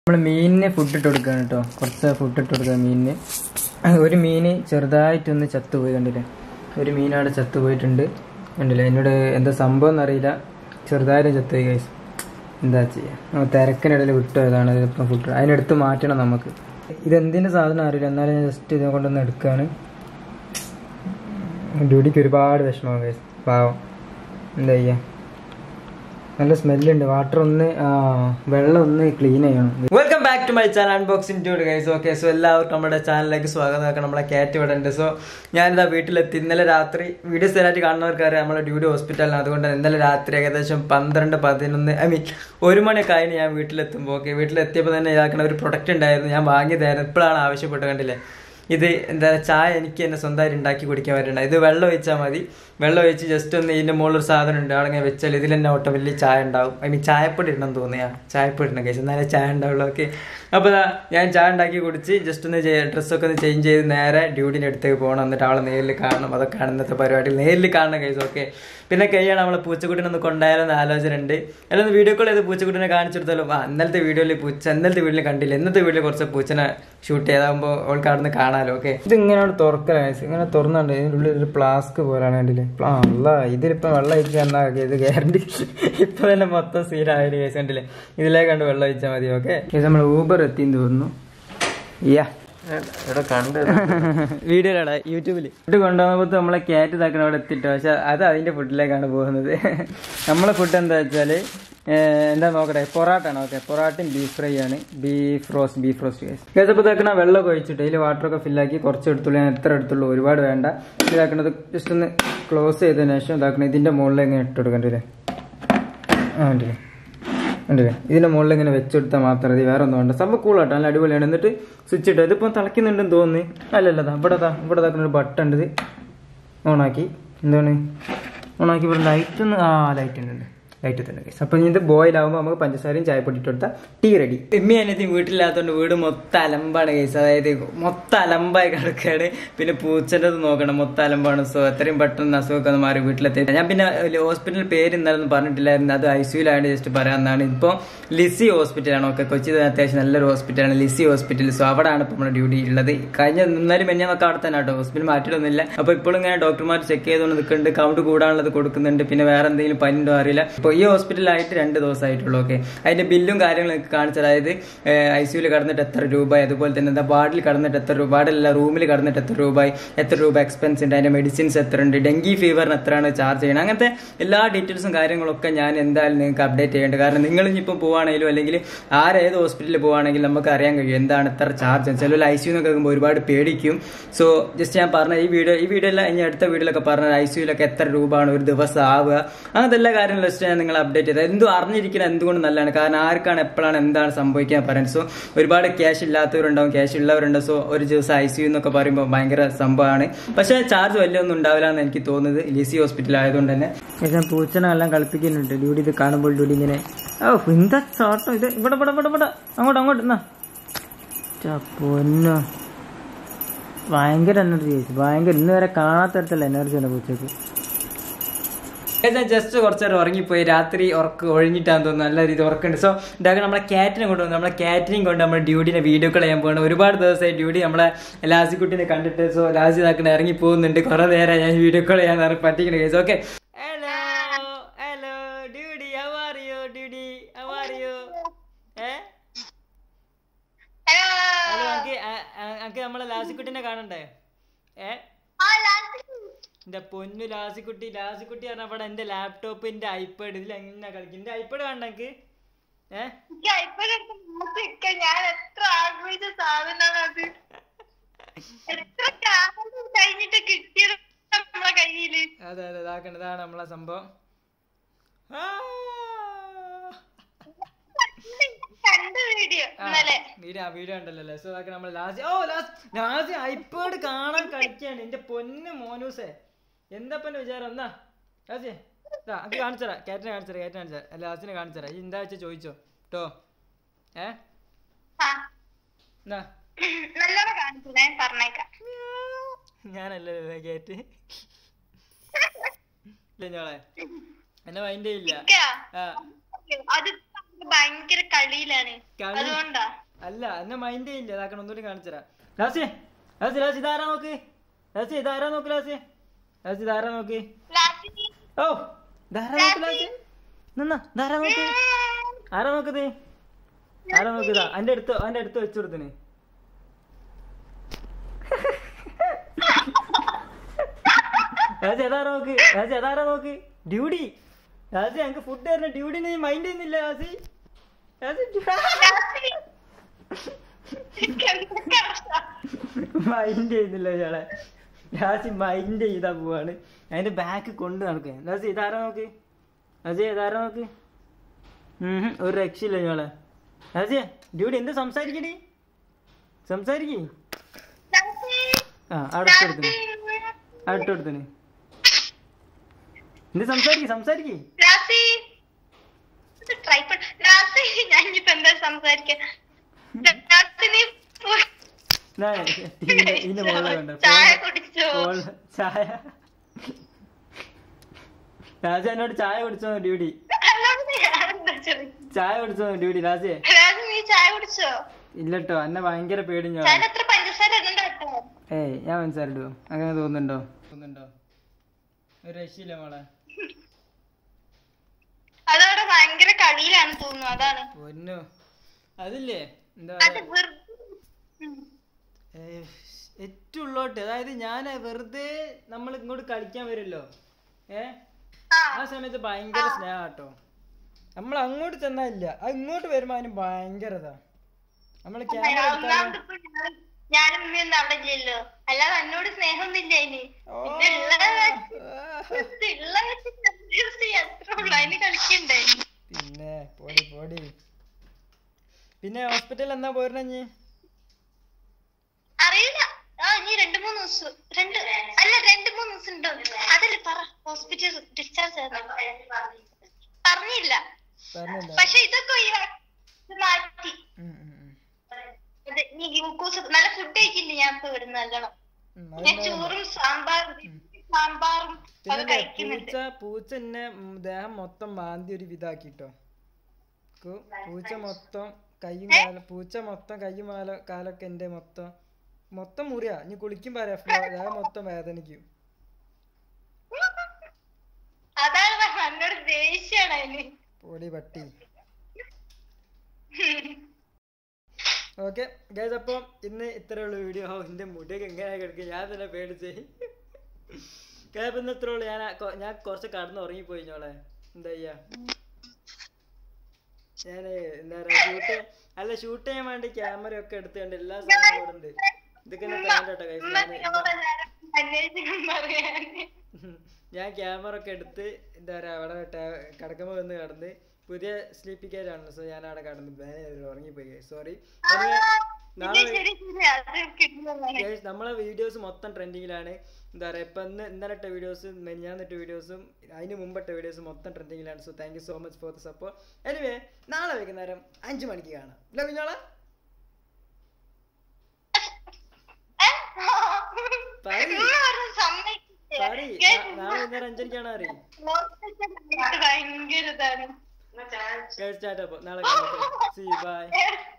നമ്മൾ മീനിന് ഫുഡ് ഇട്ട് കൊടുക്കുകയാണ് കേട്ടോ കുറച്ച് ഫുഡ് ഇട്ട് കൊടുക്കുക മീനിന് ഒരു മീന് ചെറുതായിട്ടൊന്ന് ചത്തുപോയി കണ്ടില്ലേ ഒരു മീനവിടെ ചത്തുപോയിട്ടുണ്ട് കണ്ടില്ലേ എന്നോട് എന്താ സംഭവം എന്നറിയില്ല ചെറുതായിട്ട് ചത്തുപോയി കൈസ് എന്താ ചെയ്യുക തിരക്കിനിടയിൽ വിട്ടുപോയതാണ് ഇതിപ്പം ഫുഡ് അതിനെടുത്ത് മാറ്റണം നമുക്ക് ഇതെന്തിൻ്റെ സാധനം അറിയില്ല എന്നാലും ഞാൻ ജസ്റ്റ് ഇതിനെ കൊണ്ടൊന്ന് എടുക്കുകയാണ് ഡ്യൂട്ടിക്ക് ഒരുപാട് വിഷമം കൈസ് പാവം എന്താ ചെയ്യുക നല്ല സ്മെല്ലുണ്ട് വാട്ടർ ഒന്ന് ആ, വെള്ളം ഒന്ന് ക്ലീൻ ചെയ്യണം welcome back to my channel unboxing to guys okay so എല്ലാവർക്കും നമ്മുടെ ചാനലിലേക്ക് സ്വാഗതം ആക്കണം നമ്മളെ കാറ്റ് ഇവിടെ ഉണ്ട് സോ ഞാനിതാ വീട്ടിലെത്തി ഇന്നലെ രാത്രി വീഡിയോ സ്ഥിരമായിട്ട് കാണുന്നവർക്കറിയാം നമ്മളെ ഡ്യൂട്ടി ഹോസ്പിറ്റലിലാണ് അതുകൊണ്ട് ഇന്നലെ രാത്രി ഏകദേശം പന്ത്രണ്ട് പതിനൊന്ന് ഐ മീൻ ഒരു മണിയൊക്കെ ആയിരുന്നു ഞാൻ വീട്ടിലെത്തുമ്പോൾ ഓക്കെ വീട്ടിലെത്തിയപ്പോൾ തന്നെ ഇതാക്കുന്ന ഒരു പ്രൊഡക്റ്റ് ഉണ്ടായിരുന്നു ഞാൻ വാങ്ങിയതായിരുന്നു ഇപ്പോഴാണ് ആവശ്യപ്പെട്ട് കണ്ടില്ലേ ഇത് എന്താ ചായ എനിക്ക് തന്നെ സ്വന്തമായിട്ട് ഉണ്ടാക്കി കുടിക്കാൻ പറ്റണ്ട ഇത് വെള്ളം ഒഴിച്ചാൽ മതി വെള്ളം ഒഴിച്ച് ജസ്റ്റ് ഒന്ന് ഇതിന്റെ മുകളിൽ ഒരു സാധനം ഉണ്ട് അവിടെ ഇങ്ങനെ വെച്ചാൽ ഇതിൽ തന്നെ ഓട്ടം വലിയ ചായ ഉണ്ടാവും ഐ മീൻ ചായപ്പൊടി ഇടണം തോന്നിയാ ചായപ്പൊടി ഇടണം കഴിച്ചു എന്നാലേ ചായ ഉണ്ടാവുള്ളൂ ഓക്കെ അപ്പോൾ ദാ ഞാൻ ചായ ഉണ്ടാക്കി കുടിച്ച് ജസ്റ്റ് ഒന്ന് ഡ്രസ്സൊക്കെ ഒന്ന് ചേഞ്ച് ചെയ്ത് നേരെ ഡ്യൂട്ടിൻ്റെ അടുത്തേക്ക് പോകണം എന്നിട്ട് അവളെ നേരിൽ കാണണം അതൊക്കെയാണ് ഇന്നത്തെ പരിപാടി നേരിൽ കാണണം കഴിച്ചു ഓക്കെ പിന്നെ കഴിയാണ് നമ്മളെ പൂച്ചക്കുട്ടിനെ ഒന്ന് കൊണ്ടായാലെന്ന് ആലോചന ഉണ്ട് അല്ലെങ്കിൽ വീഡിയോ കോൾ ചെയ്ത് പൂച്ചക്കുട്ടിനെ കാണിച്ചെടുത്താലും ആ ഇന്നലത്തെ വീഡിയോയിൽ പൂച്ച ഇന്നലത്തെ വീഡിയോയിൽ കണ്ടില്ല ഇന്നത്തെ വീഡിയോയിൽ കുറച്ച് പൂച്ചനെ ഷൂട്ട് ചെയ്താകുമ്പോൾ അവൾക്ക് അവിടെ നിന്ന് കാണാലോ ഓക്കെ ഇത് ഇങ്ങനെയാണ് തുറക്കലാണ് ഇങ്ങനെ തുറന്നുണ്ട് ഇതിൻ്റെ ഉള്ളിൽ ഒരു ഫ്ലാസ്ക് പോലാണ് കണ്ടില്ലേ ആ അല്ല ഇതിലിപ്പം വെള്ളം ഒഴിച്ചാൽ എന്നാ ഇത് ഗ്യാരണ്ടി ഇപ്പൊ തന്നെ മൊത്തം സീനായിട്ട് കേസ് കണ്ടില്ലേ ഇതിലേക്ക് കണ്ട് വെള്ളം ഒഴിച്ചാൽ മതി ഓക്കെ ഇത് നമ്മൾ ഊബർ എത്തിന്ന് തോന്നുന്നു യാ ഇവിടെ കണ്ട് വീഡിയോയിലാണ് യൂട്യൂബിൽ ഫുഡ് കൊണ്ടുപോകുമ്പോൾ നമ്മളെ ക്യാറ്റ് ഇതാക്കണം അവിടെ എത്തിട്ടോ പക്ഷെ അത് അതിന്റെ ഫുഡിലേക്കാണ് പോകുന്നത് നമ്മളെ ഫുഡ് എന്താ വെച്ചാൽ എന്താ നോക്കട്ടെ പൊറാട്ടാണ് ഓക്കെ പൊറാട്ടയും ബീഫ് ഫ്രൈ ആണ് ബീഫ് റോസ്റ്റ് ബീഫ് റോസ്റ്റ് കേസപ്പോൾ ഇതാക്കണ വെള്ളമൊക്കെ ഒഴിച്ചിട്ട് അതിൽ വാട്ടറൊക്കെ ഫില്ലാക്കി കുറച്ച് എടുത്തുള്ളൂ ഞാൻ എത്ര എടുത്തുള്ളൂ ഒരുപാട് വേണ്ട ഇതാക്കണത് ജസ്റ്റ് ഒന്ന് ക്ലോസ് ചെയ്തതിന് ശേഷം ഇതാക്കണം ഇതിന്റെ മുകളിൽ ഇങ്ങനെ ഇട്ട് കൊടുക്കണ്ടല്ലേ ആ ഉണ്ടല്ലേ ഉണ്ടല്ലേ ഇതിന്റെ മുകളിൽ ഇങ്ങനെ വെച്ചെടുത്താൽ മാത്രം മതി വേറെ ഒന്നും വേണ്ട സംഭവം കൂളാട്ടോ നല്ല അടിപൊളിയാണ് എന്നിട്ട് സ്വിച്ച് ഇട്ട് ഇതിപ്പം തിളയ്ക്കുന്നുണ്ടെന്ന് തോന്നുന്നു അല്ലല്ല ദാ ഇവിടെ ദാ ഇവിടെ ഇതാക്കുന്ന ഒരു ബട്ടൺ ഉണ്ട് ഇത് ഓണാക്കി എന്താണ് ഓണാക്കി ഇവിടെ ലൈറ്റ് ഒന്ന് ആ ലൈറ്റ് ഉണ്ട് ലൈറ്റ് തന്നെ guys. അപ്പൊ ഇനി ഇത് ബോയിൽ ആകുമ്പോൾ നമുക്ക് പഞ്ചസാരയും ചായപ്പൊടി ഇട്ട് കൊടുത്താൽ ടീ റെഡി എമ്മി അനിയത്തി വീട്ടിലില്ലാത്തതുകൊണ്ട് വീട് മൊത്തം അലമ്പാണ് കേസ് അതായത് മൊത്തം അലമ്പായി കിടക്കുകയാണ് പിന്നെ പൂച്ചൻ്റെ നോക്കണം മൊത്തം അലമ്പാണ് സോ എത്രയും പെട്ടെന്ന് അസുഖമൊക്കെ ഒന്ന് മാറി വീട്ടിലെത്തി ഞാൻ പിന്നെ ഹോസ്പിറ്റൽ പേര് ഇന്നലൊന്നും പറഞ്ഞിട്ടില്ലായിരുന്നു അത് ഐ സിയുലായിട്ട് ജസ്റ്റ് പറയാമെന്നാണ് ഇപ്പോൾ ലിസി ഹോസ്പിറ്റലാണ് ഓക്കെ കൊച്ചി അത്യാവശ്യം നല്ലൊരു ഹോസ്പിറ്റലാണ് ലിസി ഹോസ്പിറ്റൽ സോ അവിടെയാണ് ഇപ്പോൾ നമ്മുടെ ഡ്യൂട്ടി ഉള്ളത് കഴിഞ്ഞ നിന്നാലും മെഞ്ഞാന്നൊക്കെ അവിടെ തന്നെ കേട്ടോ ഹോസ്പിറ്റൽ മാറ്റിയിട്ടൊന്നുമില്ല അപ്പോൾ ഇപ്പോഴും ഇങ്ങനെ ഡോക്ടർമാർ ചെക്ക് ചെയ്തുകൊണ്ട് നിൽക്കുന്നുണ്ട് കൗണ്ട് കൂടാനുള്ളത് കൊടുക്കുന്നുണ്ട് പിന്നെ വേറെ എന്തെങ്കിലും പനിണ്ടോ അറിയില്ല ഇപ്പോൾ ഈ ഹോസ്പിറ്റലായിട്ട് രണ്ട് ദിവസമായിട്ടുള്ളൂ ഓക്കെ അതിന്റെ ബില്ലും കാര്യങ്ങളൊക്കെ കാണിച്ചത് അതായത് ഐ സിയുയിൽ കടന്നിട്ട് എത്ര രൂപ അതുപോലെ തന്നെ എന്താ വാർഡിൽ കടന്നിട്ട് എത്ര രൂപ വാർഡിലല്ല റൂമിൽ കടന്നിട്ട് എത്ര രൂപ എത്ര രൂപ എക്സ്പെൻസ് ഉണ്ട് അതിന്റെ മെഡിസിൻസ് എത്ര ഉണ്ട് ഡെങ്കി ഫീവറിന് എത്രയാണ് ചാർജ് ചെയ്യണം അങ്ങനത്തെ എല്ലാ ഡീറ്റെയിൽസും കാര്യങ്ങളൊക്കെ ഞാൻ എന്തായാലും നിങ്ങൾക്ക് അപ്ഡേറ്റ് ചെയ്യേണ്ടത് കാരണം നിങ്ങൾ ഇനിയിപ്പോൾ പോവുകയാണെങ്കിലും അല്ലെങ്കിൽ ആരേത് ഹോസ്പിറ്റലിൽ പോവുകയാണെങ്കിലും നമുക്ക് അറിയാൻ കഴിയും എന്താണ് എത്ര ചാർജ് ചില ഐ സി എന്നൊക്കെ കേൾക്കുമ്പോൾ ഒരുപാട് പേടിക്കും സോ ജസ്റ്റ് ഞാൻ പറഞ്ഞ ഈ വീഡിയോ ഈ വീഡിയോ അല്ല ഇനി അടുത്ത വീഡിയോയിലൊക്കെ പറഞ്ഞ ഐ സിയിലൊക്കെ എത്ര രൂപയാണ് ഒരു ദിവസം ആവുക അങ്ങനത്തെ എല്ലാ കാര്യങ്ങളും ജസ്റ്റ് ഞാൻ നിങ്ങൾ അപ്ഡേറ്റ് ചെയ്തത് എന്തും അറിഞ്ഞിരിക്കണം എന്തുകൊണ്ട് നല്ലതാണ് കാരണം ആർക്കാണ് എപ്പോഴാണ് എന്താണ് സംഭവിക്കാൻ പറയുന്നത് സോ ഒരുപാട് ക്യാഷ് ഇല്ലാത്തവരുണ്ടാവും ക്യാഷ് ഉള്ളവരുണ്ട് സോ ഒരു ദിവസം ഐ സി എന്നൊക്കെ പറയുമ്പോൾ ഭയങ്കര സംഭവമാണ് പക്ഷേ ചാർജ് വലിയ ഒന്നും ഉണ്ടാവില്ല എന്ന് എനിക്ക് തോന്നുന്നത് ലിസി ഹോസ്പിറ്റൽ ആയതുകൊണ്ട് തന്നെ ഞാൻ പൂച്ചനെ എല്ലാം കളിപ്പിക്കുന്നുണ്ട് ഡ്യൂട്ടി ഇത് കാണുമ്പോൾ ഡ്യൂട്ടി ഇങ്ങനെ ഓ എന്താ ചോട്ടം ഇത് ഇവിടെ ഇവിടെ ഇവിടെ ഇവിടെ അങ്ങോട്ട് അങ്ങോട്ട് എന്നാ ച്ചാ പൊന്നോ ഭയങ്കര എനർജി ചേച്ചി ഭയങ്കര ഇന്ന് വരെ കാണാത്ത തരത്തിലുള്ള എനർജിയാണ് പൂച്ചക്ക് ജസ്റ്റ് കുറച്ച് നേരം ഉറങ്ങിപ്പോയി രാത്രി ഉറക്ക് ഒഴിഞ്ഞിട്ടാന്ന് തോന്നുന്നു നല്ല രീതി ഉറക്കുണ്ട് സോ ഇതാക്കി നമ്മളെ ക്യാറ്റിനെ കൊണ്ടുവന്നു നമ്മളെ ക്യാറ്റിനെയും കൊണ്ട് നമ്മുടെ ഡ്യൂട്ടിനെ വീഡിയോ കോൾ ചെയ്യാൻ പോകുന്നത് ഒരുപാട് ദിവസമായി ഡ്യൂട്ടി നമ്മളെ ലാസിക്കുട്ടിനെ കണ്ടിട്ട് സോ ലാസി ഇതാക്കണ ഇറങ്ങി പോകുന്നുണ്ട് കുറെ നേരം ഞാൻ വീഡിയോ കോൾ ചെയ്യാൻ പറ്റിക്കുന്ന case okay hello hello duty how are you duty how are you ഏ ഹലോ അങ്കി അങ്കി നമ്മളെ ലാസിക്കുട്ടിനെ കാണണ്ടേ ഏ എന്റെ പൊന്നു ലാസിക്കുട്ടി ലാസിക്കുട്ടി പറഞ്ഞ അവിടെ എന്റെ ലാപ്ടോപ്പ് എന്റെ ഐപാഡ് ഇതിൽ എങ്ങനെ കളിക്കും എന്റെ ഐപാഡ് കാണണ്ട എനിക്ക് ഏ ഞാൻ എത്ര ആഗ്രഹിച്ച സാധനമാണ് അത് എത്ര കാലം കഴിഞ്ഞിട്ട് കിട്ടിയത് നമ്മളെ കയ്യില് അതെ അതെ ഇതാക്കണ്ട ഇതാണ് നമ്മളെ സംഭവം ആ. കണ്ട വീഡിയോ ആ, ഇന്നലെ വീഡിയോ ആ വീഡിയോ ഉണ്ടല്ലോ സോ അതൊക്കെ നമ്മൾ ലാസ്റ്റ് ഓ ലാസ്റ്റ് ലാസ്റ്റ് ഐപാഡ് കാണാൻ കളിക്കാണ് എന്റെ പൊന്ന് മോനൂസേ എന്താ എന്റെ വിചാരം എന്നാ ലാസ്റ്റ് അത് കാണിച്ചറാ കാറ്റിനെ കാണിച്ചറാ കാറ്റിനെ കാണിച്ചറാ ലാസ്റ്റിനെ കാണിച്ചറാ ഈ എന്താ വെച്ചാ ചോദിച്ചോ കേട്ടോ ഏ ആ എന്നാ നല്ലോണം കാണിച്ചേ പറഞ്ഞേക്കാം ഞാനല്ലേ കേറ്റ് ഇല്ല ഞോളെ എന്നെ മൈൻഡേ ഇല്ല ഇക്ക, ആ അത് ഭയങ്കര കളിയിലാണ് കളി? അതുകൊണ്ടാ അല്ല എന്നെ മൈൻഡേ ഇല്ല ഇതാക്കണം ഒന്നുകൂടി കാണിച്ചുതരാം ലാസി ലാസി ലാസി ഇതാരാ നോക്ക് ലാസി ഇതാരാ നോക്ക് ലാസി ലാസി ഇതാരാ നോക്ക് ലാസ്റ്റ് ഓ ഇതാരാ നോക്ക് ലാസി നിന്ന ഇതാരാ നോക്ക് ആരാ നോക്കത് ആരാ നോക്കുതാ എന്റെ അടുത്ത് എന്റെ അടുത്ത് വെച്ചു കൊടുത്തിന് രാജ ഏതാരാ നോക്ക് രാജ ഏതാരാ നോക്ക് ഡ്യൂട്ടി രാജ ഞങ്ങക്ക് ഫുഡ് തരുന്ന ഡ്യൂട്ടി നീ മൈൻഡ് ചെയ്യുന്നില്ല രാജി രാജി മൈൻഡ് ചെയ്യുന്നില്ല ഇയാളെ രാജി മൈൻഡ് ചെയ്താ പോവാണ് അതിന്റെ ബാക്ക് കൊണ്ട് നടക്കുക രാജി ഇതാരാ നോക്ക് രാജി ഇതാരാ നോക്ക് ഉം ഹും, ഒരു രക്ഷയില്ല ഇയാളെ രാജി ഡ്യൂട്ടി എന്ത് സംസാരിക്കടി സംസാരിക്കേ ആ അവിടെ എടുത്തിന് അവിടെ എടുത്തിന് എന്ത് സംസാരിക്കേ സംസാരിക്കേ ട്രൈപ്പോഡ് ലാസ്റ്റ് ഞാൻ ഇനിയിപ്പോ എന്താ സംസാരിക്കാൻ ലാസ്റ്റ് നീ പോയി ഇതിന്റെ ഇതിന്റെ മുകളിൽ കണ്ട ചായ കുടിച്ചോ ചായ രാജ എന്നോട് ചായ കുടിച്ചോ ഡ്യൂട്ടി അല്ലാതെ ഞാനെന്താ ചോദിച്ചത്? ചായ കുടിച്ചോ ഡ്യൂട്ടി രാജേ രാജു നീ ചായ കുടിച്ചോ ഇല്ലട്ടോ എന്നെ ഭയങ്കര പേടി ഞാൻ ചായ എത്ര പഞ്ചസാര ഇടണ്ട കേട്ടോ ഏയ് ഞാൻ മനസ്സിലായിട്ടോ അങ്ങനെ തോന്നുന്നുണ്ടോ തോന്നുന്നുണ്ടോ ഒരു രക്ഷയില്ല മോളെ അതവിടെ ഭയങ്കര കളിയിലാണ് തോന്നുന്നു അതാണ് പൊന്നു അതില്ലേ എന്താ അത് പറയാ വെറുതെ ഉം. ഏഹ്, ഏറ്റവും ഉള്ളോട്ട് അതായത് ഞാൻ വെറുതെ നമ്മൾ ഇങ്ങോട്ട് കളിക്കാൻ വരുമല്ലോ ഏ ആ ആ സമയത്ത് ഭയങ്കര സ്നേഹം കേട്ടോ നമ്മൾ അങ്ങോട്ട് ചെന്നാ ഇല്ല അത് ഇങ്ങോട്ട് വരുമ്പോ അതിന് ഭയങ്കരതാ നമ്മൾ ക്യാമറ എടുത്താലോ ഒന്നാമത് ഇപ്പൊ ഞാൻ- ഞാനും ഉമ്മയൊന്നും അവിടെ ഇല്ലല്ലോ അല്ലാതെ എന്നോട് സ്നേഹമൊന്നും ഇല്ല അതിന് ഓ, പിന്നെ ഉള്ള ആ, ഉള്ള വെച്ച് അത്രേ ഉള്ളൂ അതിന് കളിക്കണ്ടേ പിന്നെ പോടി പോടി പിന്നെ ഹോസ്പിറ്റലിൽ എന്നാ പോരണഞ്ഞ് അറിയില്ല ആ ഇനി രണ്ടു മൂന്ന് ദിവസം രണ്ട് അല്ല രണ്ടു മൂന്ന് ദിവസം ഉണ്ടോ അതല്ലേ പറ ഹോസ്പിറ്റൽ ഡിസ്ചാർജ് പറഞ്ഞില്ല പറഞ്ഞില്ല പക്ഷെ ഇതൊക്കെ ഒഴിവാ- ഇത് മാറ്റി ഉം, ഉം, ഉം. ഇത് നീ ഗ്ലൂക്കോസ് നല്ല ഫുഡ് കഴിക്കില്ല ഞാൻ ഇപ്പൊ ഇവിടുന്ന് നല്ലോണം ഉം, ഞാൻ അതുണ്ടാവും. ചോറും സാമ്പാറും സാമ്പാറും ഒക്കെ പിന്നെ കഴിക്കുന്നുണ്ട് പൂച്ച പൂച്ച എന്നെ ഉം, ദേഹം മൊത്തം മാന്തി ഒരു വിധാക്കിട്ടോ കു- പൂച്ച മൊത്തം കയ്യും കാലും പൂച്ച മൊത്തം കയ്യും കാല കാലൊക്കെ എന്റെ മൊത്തം മൊത്തം മുറിയാ ഇനി കുളിക്കും പറയാ ദേഹം മൊത്തം വേദനിക്കും അതാണ് പറഞ്ഞത്, എന്നോട് ദേഷ്യാണ് അതിന് പൊടി പട്ടി ഓക്കെ ഗൈസ് അപ്പം ഇന്ന് ഇത്രയുള്ള വീഡിയോ ഓ എന്റെ മുടിയൊക്കെ എങ്ങനെയാ കിടക്കുക ഞാൻ തന്നെ പേടിച്ച് ഗൈസ് ഇന്ന് ഇത്രേ ഉള്ളൂ ഞാൻ ആ കൊ- ഞാൻ കുറച്ച് കടന്ന് ഉറങ്ങിപ്പോയി ഞോളെ എന്താ ചെയ്യാ ഞാൻ എന്താ പറയാ ഷൂട്ട് അല്ല ഷൂട്ട് ചെയ്യാൻ വേണ്ടി ക്യാമറ ഒക്കെ എടുത്തുകൊണ്ട് എല്ലാ സാധനവും ഇവിടെ ഉണ്ട് ഇതൊക്കെ എന്നെ പാൻറ് കേട്ടോ ഗൈസ് ഞാൻ അന്വേഷിക്കണം പറയാന് ഞാൻ ക്യാമറ ഒക്കെ എടുത്ത് എന്താ പറയാ അവിടെ ടേ- കിടക്കുമ്പോ വന്ന് കിടന്ന് പുതിയ സ്ലീപ്പി ആണ് സോ ഞാൻ അവിടെ കിടന്ന് ബേ- ഉറങ്ങിപ്പോയി സോറി ആ, നാളെ ഇത് ശരി ശരി അത് കിട്ടുന്നതാണ് Guys, നമ്മളെ വീഡിയോസ് മൊത്തം ട്രെൻഡിങ്ങിലാണ് എന്താ പറയാ ഇപ്പൊ ഇന്ന് ഇന്നലെ ഇട്ട വീഡിയോസും മെഞ്ഞാന്നിട്ട വീഡിയോസും അതിന് മുമ്പിട്ട വീഡിയോസും മൊത്തം ട്രെൻഡിങ്ങിലാണ് so thank you so much for the support anyway നാളെ വൈകുന്നേരം അഞ്ചു മണിക്ക് കാണാം ഇല്ല കുഞ്ഞോളെ പറയ്. ഇന്ന് പറഞ്ഞ് സമ്മതിക്കില്ല. പറ Guys, നാളെ വൈകുന്നേരം അഞ്ചരക്കാണ് അറിയും ഭയങ്കര ഇതാണ് സ്റ്റാർട്ട് അപ്പൊ നാളെ കാണാം സി ബൈ Yes.